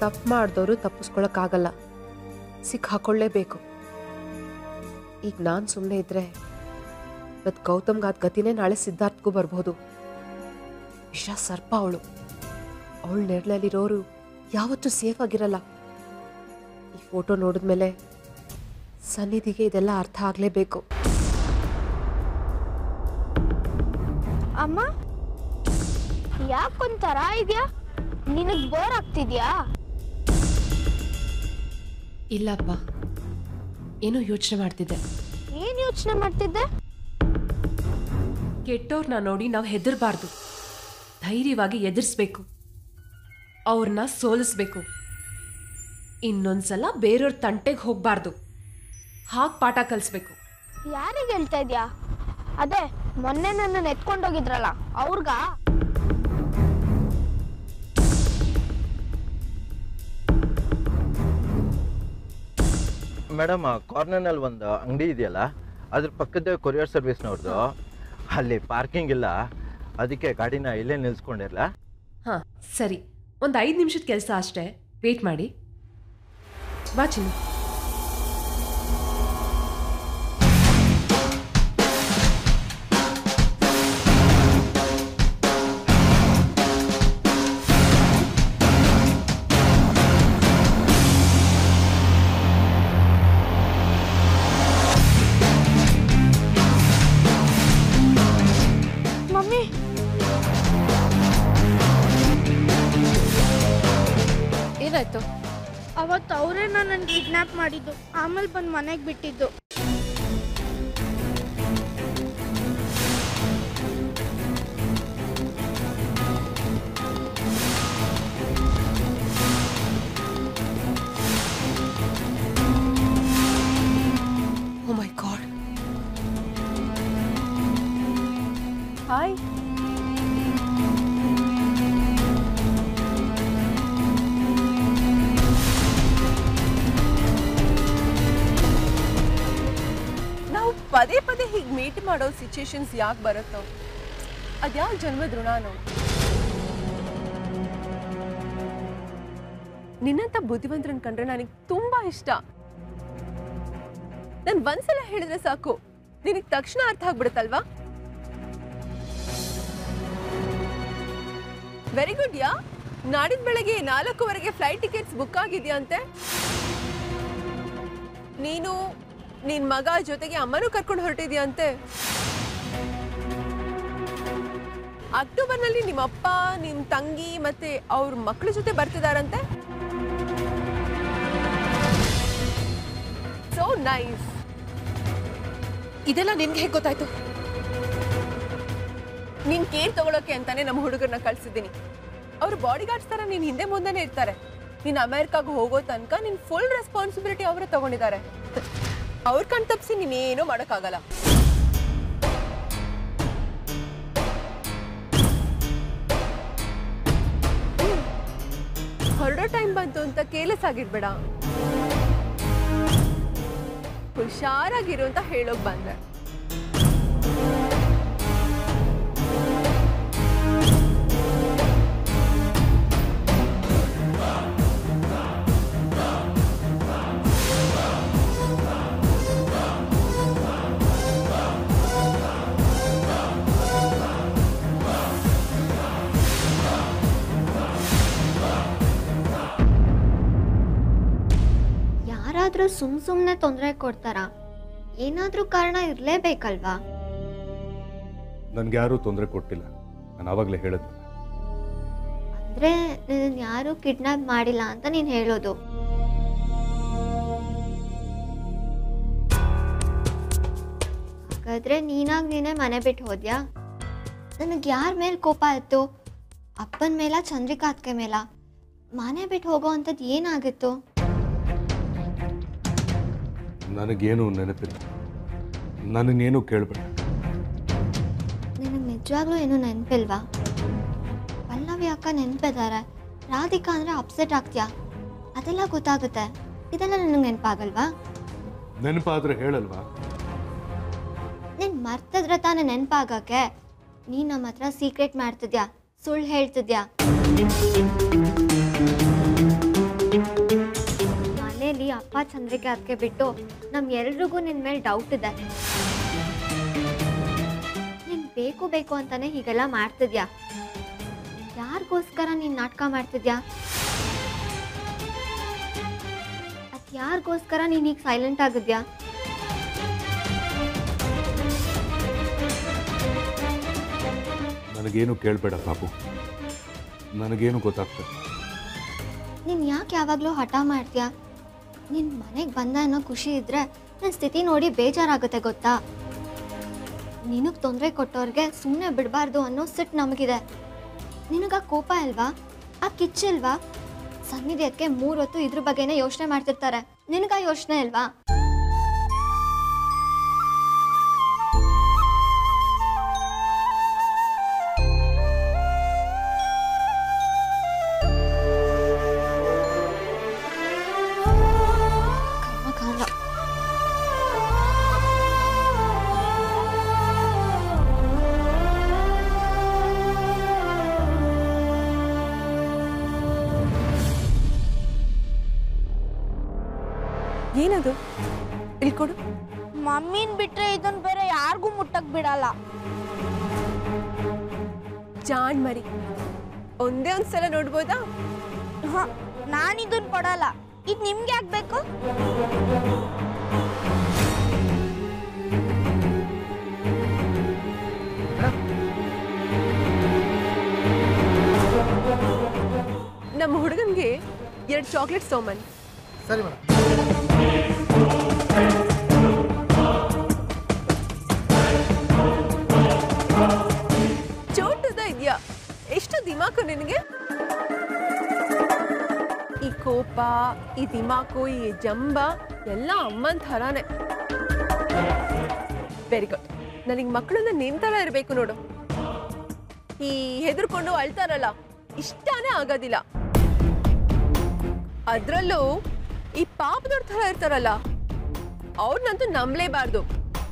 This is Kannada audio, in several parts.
ತಪ್ಪು ಮಾಡಿದವರು ತಪ್ಪಿಸ್ಕೊಳಕ್ಕಾಗಲ್ಲ ಸಿಕ್ಕಾಕೊಳ್ಳೇಬೇಕು ಈಗ ನಾನು ಸುಮ್ಮನೆ ಇದ್ರೆ ಇವತ್ತು ಗೌತಮ್ಗೆ ಆದ ಗತಿನೇ ನಾಳೆ ಸಿದ್ಧಾರ್ಥ್ಗೂ ಬರ್ಬೋದು ವಿಷ ಸರ್ಪ ಅವಳು ಅವಳ ನೆರಳಲ್ಲಿರೋರು ಯಾವತ್ತೂ ಸೇಫ್ ಆಗಿರಲ್ಲ ಈ ಫೋಟೋ ನೋಡಿದ್ಮೇಲೆ ಸನ್ನಿಧಿಗೆ ಇದೆಲ್ಲ ಅರ್ಥ ಆಗಲೇಬೇಕು ಅಮ್ಮ ಯಾಕೊಂಥರ ಇದೆಯಾ ನಿನಗ್ ಬೋರ್ ಆಗ್ತಿದ್ಯಾ ಇಲ್ಲಪ್ಪ ಏನೋ ಯೋಚನೆ ಮಾಡ್ತಿದ್ದೆ ಏನ್ ಯೋಚನೆ ಮಾಡ್ತಿದ್ದೆ ಕೆಟ್ಟವ್ರನ್ನ ನೋಡಿ ನಾವು ಹೆದರಬಾರ್ದು ಧೈರ್ಯವಾಗಿ ಎದುರಿಸ್ಬೇಕು ಅವ್ರನ್ನ ಸೋಲಿಸ್ಬೇಕು ಇನ್ನೊಂದ್ಸಲ ಬೇರೆಯವ್ರ ತಂಟೆಗೆ ಹೋಗ್ಬಾರ್ದು ಹಾಗೆ ಪಾಠ ಕಲಿಸ್ಬೇಕು ಯಾರಿಗೆ ಹೇಳ್ತಾ ಇದ್ಯಾ ಅದೇ ಮೊನ್ನೆ ನನ್ನ ಎತ್ಕೊಂಡೋಗಿದ್ರಲ್ಲ ಅವ್ರಿಗ ಮೇಡಮ್ ಕಾರ್ನರ್ನಲ್ಲಿ ಒಂದು ಅಂಗಡಿ ಇದೆಯಲ್ಲ ಅದ್ರ ಪಕ್ಕದ ಕೊರಿಯರ್ ಸರ್ವಿಸ್ನವ್ರದ್ದು ಅಲ್ಲಿ ಪಾರ್ಕಿಂಗ್ ಇಲ್ಲ ಅದಕ್ಕೆ ಗಾಡಿನ ಇಲ್ಲೇ ನಿಲ್ಸ್ಕೊಂಡಿರಲ್ಲ ಹಾಂ ಸರಿ ಒಂದು ಐದು ನಿಮಿಷದ ಕೆಲಸ ಅಷ್ಟೇ ವೇಟ್ ಮಾಡಿ ಬಾ ಚಿನ್ನು ಮಮ್ಮಿ ಏನಾಯ್ತು ಅವತ್ತು ಅವರೇ ನನ್ನ ಕಿಡ್ನಾಪ್ ಮಾಡಿದ್ದು ಆಮೇಲೆ ಬಂದು ಮನೆಗೆ ಬಿಟ್ಟಿದ್ದು ಓ ಮೈ ಗಾಡ್ ಹಾಯ್ ನಾವು ಪದೇ ಪದೇ ಹೀಗೆ ಮೀಟ್ ಮಾಡೋ ಸಿಚುಯೇಷನ್ಸ್ ಯಾಕೆ ಬರುತ್ತೋ ಅದ್ಯಾವ ಜನ್ಮದ ಋಣನೋ ನಿನ್ನಂತ ಬುದ್ಧಿವಂತರನ್ನ ಕಂಡ್ರೆ ನನಗೆ ತುಂಬಾ ಇಷ್ಟ ನಾನು ಒಂದ್ಸಲ ಹೇಳಿದ್ರೆ ಸಾಕು ನಿನಗೆ ತಕ್ಷಣ ಅರ್ಥ ಆಗ್ಬಿಡುತ್ತಲ್ವಾ ವೆರಿ ಗುಡ್ ಯಾ ನಾಡಿದ ಬೆಳಗ್ಗೆ ನಾಲ್ಕೂವರೆಗೆ ಫ್ಲೈಟ್ ಟಿಕೆಟ್ಸ್ ಬುಕ್ ಆಗಿದೆಯಂತೆ ನೀನು ನಿನ್ ಮಗ ಜೊತೆಗೆ ಅಮ್ಮನೂ ಕರ್ಕೊಂಡು ಹೊರಟಿದ್ಯಂತೆ ಅಕ್ಟೋಬರ್ನಲ್ಲಿ ನಿಮ್ಮ ಅಪ್ಪ ನಿಮ್ಮ ತಂಗಿ ಮತ್ತೆ ಅವ್ರ ಮಕ್ಕಳ ಜೊತೆ ಬರ್ತಿದಾರಂತೆ ಸೋ ನೈಸ್ ಇದೆಲ್ಲ ನಿನ್ಗೆ ಹೇಗೆ ಗೊತ್ತಾಯ್ತು ನೀನ್ ಕೇರ್ ತಗೊಳಕ್ಕೆ ಅಂತಾನೆ ನಮ್ಮ ಹುಡುಗರನ್ನ ಕಳ್ಸಿದ್ದೀನಿ ಅವ್ರ ಬಾಡಿ ಗಾರ್ಡ್ಸ್ ತರ ನೀನ್ ಹಿಂದೆ ಮುಂದೆನೆ ಇರ್ತಾರೆ ನೀನ್ ಅಮೆರಿಕಾಗ ಹೋಗೋ ತನಕ ನಿನ್ ಫುಲ್ ರೆಸ್ಪಾನ್ಸಿಬಿಲಿಟಿ ಅವರೇ ತಗೊಂಡಿದ್ದಾರೆ ಅವ್ರ ಕಣ್ ತಪ್ಸಿ ನೀನೇನೂ ಮಾಡೋಕ್ಕಾಗಲ್ಲ ಹೊರಡೋ ಟೈಮ್ ಬಂತು ಅಂತ ಕೇರ್ಲೆಸ್ ಆಗಿರ್ಬೇಡ ಹುಷಾರಾಗಿರು ಅಂತ ಹೇಳೋಕ್ ಬಂದೆ ಯಾರಾದರೂ ಸುಮ್ ಸುಮ್ಮನೆ ತೊಂದರೆ ಕೊಡ್ತಾರಾ ಏನಾದರೂ ಕಾರಣ ಇರಲೇಬೇಕಲ್ವಾ ನನಗೆ ಯಾರೂ ತೊಂದರೆ ಕೊಟ್ಟಿಲ್ಲ ನಾನು ಆವಾಗಲೇ ಹೇಳಿದ್ನಲ್ಲ ಅಂದರೆ ನಿನ್ನ ಯಾರೂ ಕಿಡ್ನಾಪ್ ಮಾಡಿಲ್ಲ ಅಂತ ನೀನು ಹೇಳೋದು ಹಾಗಾದ್ರೆ ನೀನಾಗ ನೀನೇ ಮನೆ ಬಿಟ್ಟು ಹೋದ್ಯಾ ನನಗೆ ಯಾರ ಮೇಲೆ ಕೋಪ ಇತ್ತು ಅಪ್ಪನ ಮೇಲ ಚಂದ್ರಿಕಾ ಅತ್ಕೆ ಮೇಲ ಮನೆ ಬಿಟ್ಟು ಹೋಗೋ ಅಂಥದ್ದು ಏನಾಗಿತ್ತು ನನಗೇನು ನೆನಪಿಲ್ಲ ನನ್ನನ್ನೇನು ಕೇಳಬೇಡ ನಿನಗೆ ನಿಜವಾಗ್ಲೂ ಏನೂ ನೆನಪಿಲ್ವಾ ಪಲ್ಲವಿ ಅಕ್ಕ ನೆನಪಿದ್ದಾರೆ ರಾಧಿಕಾ ಅಂದರೆ ಅಪ್ಸೆಟ್ ಆಗ್ತೀಯಾ ಅದೆಲ್ಲ ಗೊತ್ತಾಗುತ್ತೆ ಇದೆಲ್ಲ ನಿನಗೆ ನೆನಪಾಗಲ್ವಾ ನೆನಪಾದ್ರೆ ಹೇಳಲ್ವಾ ನೀನು ಮರ್ತದ್ರೆ ತಾನೇ ನೆನಪಾಗಕ್ಕೆ ನೀನು ನಮ್ಮ ಹತ್ರ ಸೀಕ್ರೆಟ್ ಮಾಡ್ತಿದ್ಯಾ ಸುಳ್ಳು ಹೇಳ್ತಿದ್ಯಾ ಚಂದ್ರಿಕೆ ಅದಕ್ಕೆ ಬಿಟ್ಟು ನಮ್ಮ ಎಲ್ರಿಗೂ ನಿನ್ನ ಮೇಲೆ ಡೌಟ್ ಇದೆ ನೀನು ಬೇಕು ಬೇಕು ಅಂತಾನೆ ಹೀಗೆಲ್ಲ ಮಾಡ್ತಿದ್ಯಾ ಯಾರಿಗೋಸ್ಕರ ನೀನು ನಾಟಕ ಮಾಡ್ತಿದ್ಯಾ ಅದು ಯಾರಿಗೋಸ್ಕರ ನೀನು ಈಗ ಸೈಲೆಂಟ್ ಆಗಿದ್ಯಾ ನನಗೇನು ಕೇಳಬೇಡ ಪಾಪು ನನಗೇನು ಗೊತ್ತಾಗ್ತದೆ ನೀನು ಯಾಕೆ ಯಾವಾಗಲೂ ಹಠ ಮಾಡ್ತೀಯಾ ನಿನ್ನ ಮನೆಗೆ ಬಂದ ಅನ್ನೋ ಖುಷಿ ಇದ್ದರೆ ನನ್ನ ಸ್ಥಿತಿ ನೋಡಿ ಬೇಜಾರಾಗುತ್ತೆ ಗೊತ್ತಾ ನಿನಗೆ ತೊಂದರೆ ಕೊಟ್ಟವ್ರಿಗೆ ಸುಮ್ಮನೆ ಬಿಡಬಾರ್ದು ಅನ್ನೋ ಸಿಟ್ಟು ನಮಗಿದೆ ನಿನಗೆ ಆ ಕೋಪ ಅಲ್ವಾ ಆ ಕಿಚ್ಚಲ್ವಾ ಸನ್ನಿಧಿಯಕ್ಕೆ ಮೂರು ಹೊತ್ತು ಇದ್ರ ಬಗ್ಗೆನೇ ಯೋಚನೆ ಮಾಡ್ತಿರ್ತಾರೆ ನಿನಗ ಯೋಚನೆ ಅಲ್ವಾ ಕರ್ಮಕಾಂಡ ಏನದು ಇಲ್ಲಿ ಕೊಡು ಮಮ್ಮಿನ್ ಬಿಟ್ರೆ ಇದನ್ ಬೇರೆ ಯಾರಿಗೂ ಮುಟ್ಟಕ್ ಬಿಡಲ್ಲ ಜಾನ್ ಮರಿ ಒಂದೇ ಒಂದ್ಸಲ ನೋಡ್ಬೋದಾ ಹ, ನಾನ್ ಇದನ್ ಕೊಡಲ್ಲ ಇದ್ ನಿಮ್ಗೆ ಆಗ್ಬೇಕು ನಮ್ಮ ಹುಡುಗನ್ಗೆ ಎರಡು ಚಾಕ್ಲೇಟ್ ಸೋಮನ್ ಸರಿ ಮೇಡಮ್ ಚೋಟದ ಇದೆಯಾ ಎಷ್ಟು ದಿಮಾಕು ನಿನಗೆ ಈ ಕೋಪ ಈ ದಿಮಾಕು ಈ ಜಂಬ ಎಲ್ಲ ಅಮ್ಮನ ಥರಾನೇ ವೆರಿ ಗುಡ್ ನನಗೆ ಮಕ್ಕಳನ್ನ ನಿನ್ ಥರ ಇರಬೇಕು ನೋಡು ಈ ಹೆದರ್ಕೊಂಡು ಅಳ್ತಾರಲ್ಲ ಇಷ್ಟಾನೇ ಆಗೋದಿಲ್ಲ ಅದ್ರಲ್ಲೂ ಈ ಪಾಪದವ್ರ ಥರ ಇರ್ತಾರಲ್ಲ ಅವ್ರನ್ನಂತೂ ನಂಬಲೇಬಾರ್ದು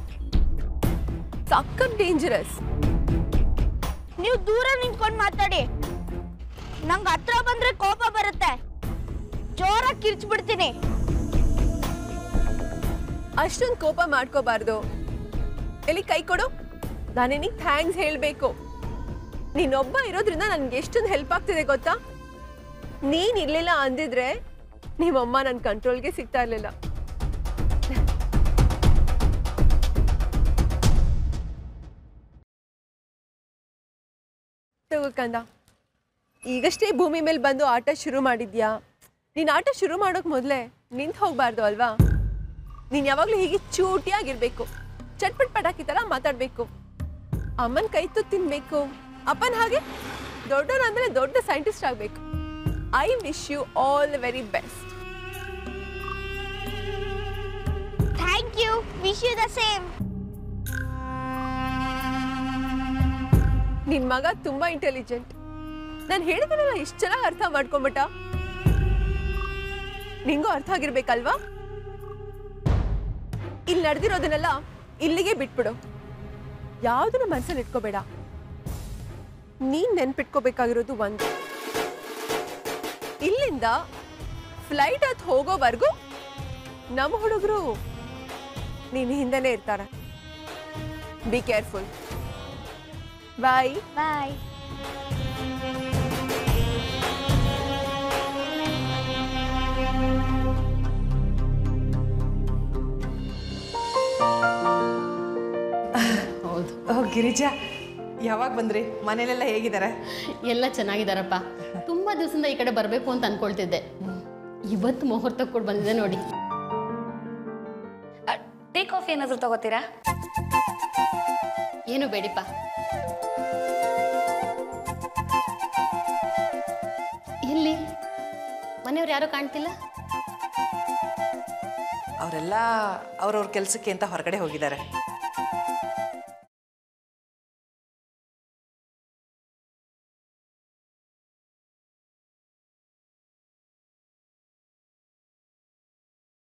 ಸಖತ್ ಡೇಂಜರಸ್ ನೀವು ದೂರ ನಿಂತ್ಕೊಂಡು ಮಾತಾಡಿ ನಂಗೆ ಹತ್ರ ಬಂದ್ರೆ ಕೋಪ ಬರುತ್ತೆ ಜೋರಾಗಿ ಕಿರ್ಚ್ಬಿಡ್ತೀನಿ ಅಷ್ಟೊಂದು ಕೋಪ ಮಾಡ್ಕೋಬಾರ್ದು ಎಲ್ಲಿ ಕೈ ಕೊಡು ನಾನು ನಿನಗೆ ಥ್ಯಾಂಕ್ಸ್ ಹೇಳಬೇಕು ನೀನೊಬ್ಬ ಇರೋದ್ರಿಂದ ನನ್ಗೆ ಎಷ್ಟೊಂದು ಹೆಲ್ಪ್ ಆಗ್ತಿದೆ ಗೊತ್ತಾ ನೀನ್ ಇರ್ಲಿಲ್ಲ ಅಂದಿದ್ರೆ ನಿಮ್ಮಮ್ಮ ನನ್ನ ಕಂಟ್ರೋಲ್ಗೆ ಸಿಗ್ತಾ ಇರ್ಲಿಲ್ಲ ತಗೋ ಕಂದ ಈಗಷ್ಟೇ ಭೂಮಿ ಮೇಲೆ ಬಂದು ಆಟ ಶುರು ಮಾಡಿದ್ಯಾ ನೀನ್ ಆಟ ಶುರು ಮಾಡೋಕ್ ಮೊದಲೇ ನಿಂತು ಹೋಗ್ಬಾರ್ದು ಅಲ್ವಾ ನೀನ್ ಯಾವಾಗ್ಲೂ ಹೀಗೆ ಚೂಟಿಯಾಗಿರ್ಬೇಕು ಚಟ್ಪಟ್ ಪಟಾಕಿ ತರ ಮಾತಾಡ್ಬೇಕು ಅಮ್ಮನ ಕೈ ತುತ್ತು ತಿನ್ಬೇಕು ಅಪ್ಪನ ಹಾಗೆ ದೊಡ್ಡವರಾದ್ಮೇಲೆ ದೊಡ್ಡ ಸೈಂಟಿಸ್ಟ್ ಆಗ್ಬೇಕು I wish you all the very best thank you wish you the same ನಿನ್ ಮಗ ತುಂಬಾ ಇಂಟೆಲಿಜೆಂಟ್ ನಾನು ಹೇಳಿದ್ರಲ್ಲ ಇಷ್ಟು ಚೆನ್ನಾಗಿ ಅರ್ಥ ಮಾಡ್ಕೊಂಬಿಟ್ಟ ನಿಂಗೂ ಅರ್ಥ ಆಗಿರ್ಬೇಕಲ್ವಾ ಇಲ್ಲಿ ನಡೆದಿರೋದನ್ನೆಲ್ಲ ಇಲ್ಲಿಗೆ ಬಿಟ್ಬಿಡು ಯಾವುದನ್ನ ಮನಸ್ಸಲ್ಲಿ ಇಟ್ಕೋಬೇಡ ನೀನ್ ನೆನ್ಪಿಟ್ಕೋಬೇಕಾಗಿರೋದು ಒಂದು ಇಲ್ಲಿಂದ ಫ್ಲೈಟ್ ಹತ್ ಹೋಗೋವರೆಗೂ ನಮ್ಮ ಹುಡುಗರು ನೀನ್ ಹಿಂದೆನೇ ಇರ್ತಾರೆ ಬಿ ಕೇರ್ಫುಲ್ ಬಾಯ್ ಬಾಯ್ ಹೌದು ಓ ಗಿರಿಜಾ ಯಾವಾಗ ಬಂದ್ರಿ ಮನೇಲೆಲ್ಲ ಹೇಗಿದ್ದಾರೆ ಎಲ್ಲ ಚೆನ್ನಾಗಿದ್ದಾರಪ್ಪ ತುಂಬ ದಿವಸದಿಂದ ಈ ಕಡೆ ಬರಬೇಕು ಅಂತ ಅನ್ಕೊಳ್ತಿದ್ದೆ ಇವತ್ತು ಮುಹೂರ್ತ ಕೂಡ ಬಂದಿದೆ ನೋಡಿ ಟೀ ಕಾಫಿ ಏನಾದರೂ ತಗೋತೀರಾ ಏನು ಬೇಡಿಪ್ಪ ಎಲ್ಲಿ ಮನೆಯವ್ರು ಯಾರು ಕಾಣ್ತಿಲ್ಲ ಅವರೆಲ್ಲ ಅವ್ರವ್ರ ಕೆಲಸಕ್ಕೆ ಅಂತ ಹೊರಗಡೆ ಹೋಗಿದ್ದಾರೆ